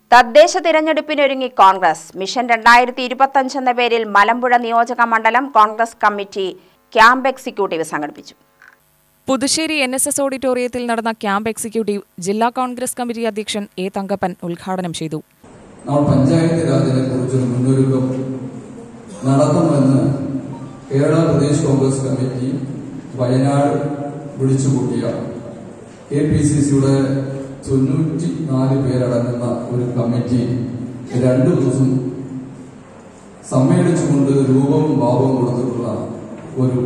തദ്ദേശ തിരഞ്ഞെടുപ്പിനൊരുങ്ങി കോൺഗ്രസ് മിഷൻ രണ്ടായിരത്തി ഇരുപത്തഞ്ച് എന്ന പേരിൽ മലമ്പുഴ നിയോജക മണ്ഡലം കോൺഗ്രസ് കമ്മിറ്റി ക്യാമ്പ് എക്സിക്യൂട്ടീവ് സംഘടിപ്പിച്ചു പുതുശ്ശേരി എൻ എസ് എസ് ഓഡിറ്റോറിയത്തിൽ നടന്ന ക്യാമ്പ് എക്സിക്യൂട്ടീവ് ജില്ലാ കോൺഗ്രസ് കമ്മിറ്റി അധ്യക്ഷൻ എ തങ്കപ്പൻ ഉദ്ഘാടനം ചെയ്തു നമ്മൾ പഞ്ചായത്ത് രാജിനെ കുറിച്ചൊരു മുന്നൊരുക്കം നടത്തുമെന്ന് കേരള പ്രദേശ് കോൺഗ്രസ് കമ്മിറ്റി വയനാട് വിളിച്ചുകൂട്ടിയ കെ പി സി സിയുടെ തൊണ്ണൂറ്റി നാല് പേരടങ്ങുന്ന ഒരു കമ്മിറ്റി രണ്ടു ദിവസം സമ്മേളിച്ചുകൊണ്ട് രൂപവും ഭാവവും കൊടുത്തിട്ടുള്ള ഒരു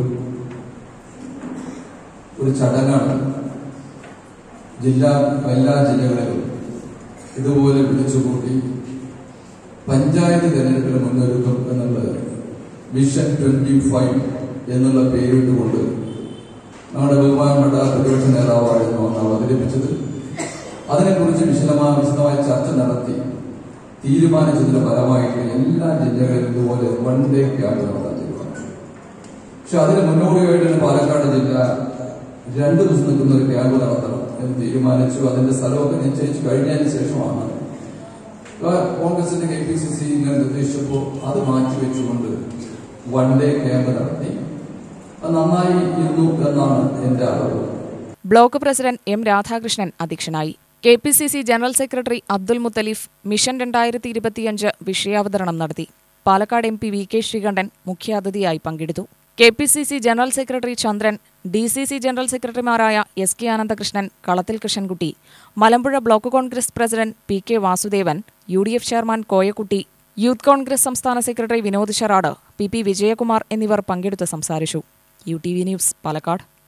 ഒരു ചടങ്ങാണ് ജില്ലാ എല്ലാ ജില്ലകളിലും ഇതുപോലെ വിളിച്ചുകൂട്ടി പഞ്ചായത്ത് തെരഞ്ഞെടുപ്പിന് മുന്നൊരുക്കം എന്നുള്ളത് മിഷൻ ട്വന്റി ഫൈവ് എന്നുള്ള പേരിട്ടുകൊണ്ട് നമ്മുടെ ബഹുമാനപ്പെട്ട പ്രതിപക്ഷ നേതാവായിരുന്നു അന്ന് അവതരിപ്പിച്ചത് അതിനെക്കുറിച്ച് വിശദമായ വിശദമായ ചർച്ച നടത്തി തീരുമാനിച്ചതിന്റെ ഫലമായിട്ട് എല്ലാ ജില്ലകളിലും ഇതുപോലെ വൺ ഡേ ക്യാമ്പ് നടത്താൻ തീരുമാനിച്ചു പക്ഷെ അതിന് മുന്നോടിയായിട്ട് തന്നെ പാലക്കാട് ജില്ല രണ്ടു ദിവസം നിൽക്കുന്ന ഒരു ക്യാമ്പ് നടത്തണം എന്ന് തീരുമാനിച്ചു അതിന്റെ സ്ഥലമൊക്കെ നിശ്ചയിച്ചു കഴിഞ്ഞതിന് ശേഷമാണ് കോൺഗ്രസിന്റെ കെ പി സി സി ഇങ്ങനെ നിർദ്ദേശിച്ചപ്പോൾ അത് മാറ്റിവെച്ചുകൊണ്ട് വൺ ഡേ ക്യാമ്പ് നടത്തി അത് നന്നായി ഇരുന്നു എന്നാണ് എന്റെ അറിവ് ബ്ലോക്ക് പ്രസിഡന്റ് എം രാധാകൃഷ്ണൻ അധ്യക്ഷനായി K P C C general secretary Abdul Muthalif mission രണ്ടായിരത്തി ഇരുപത്തിയഞ്ച് വിഷയാവതരണം നടത്തി Palakkad M P V K Sreekandan മുഖ്യാതിഥിയായി പങ്കെടുത്തു K P C C general secretary Chandran D C C general സെക്രട്ടറിമാരായ S K Anandakrishnan Kalathil Krishnankutty Malampuzha block Congress president P K Vasudevan U D F chairman Koyakutty youth Congress സംസ്ഥാന secretary Vinod ശറാട് P P Vijayakumar എന്നിവർ പങ്കെടുത്ത് സംസാരിച്ചു U T V news Palakkad